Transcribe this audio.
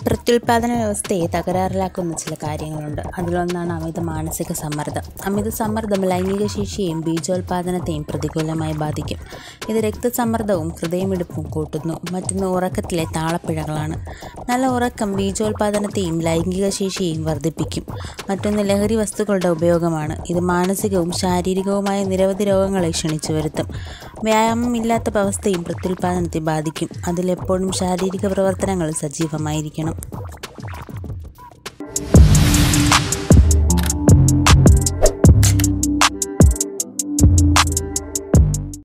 പ്രത്യുൽപാദന വ്യവസ്ഥയെ തകരാറിലാക്കുന്ന ചില കാര്യങ്ങളുണ്ട് അതിലൊന്നാണ് അമിത മാനസിക സമ്മർദ്ദം അമിത സമ്മർദ്ദം ലൈംഗിക ശേഷിയെയും ബീജോൽപാദനത്തെയും പ്രതികൂലമായി ബാധിക്കും ഇത് രക്തസമ്മർദ്ദവും ഹൃദയമിടിപ്പും കൂട്ടുന്നു മറ്റൊന്ന് ഉറക്കത്തിലെ താളപ്പിഴകളാണ് നല്ല ഉറക്കം ബീജോൽപാദനത്തെയും ലൈംഗിക ശേഷിയെയും വർദ്ധിപ്പിക്കും മറ്റൊന്ന് ലഹരി വസ്തുക്കളുടെ ഉപയോഗമാണ് ഇത് മാനസികവും ശാരീരികവുമായ നിരവധി രോഗങ്ങളെ ക്ഷണിച്ചു വരുത്തും വ്യായാമമില്ലാത്ത അവസ്ഥയും പ്രത്യുൽപാദനത്തെ ബാധിക്കും അതിലെപ്പോഴും ശാരീരിക പ്രവർത്തനങ്ങൾ സജീവമായിരിക്കണം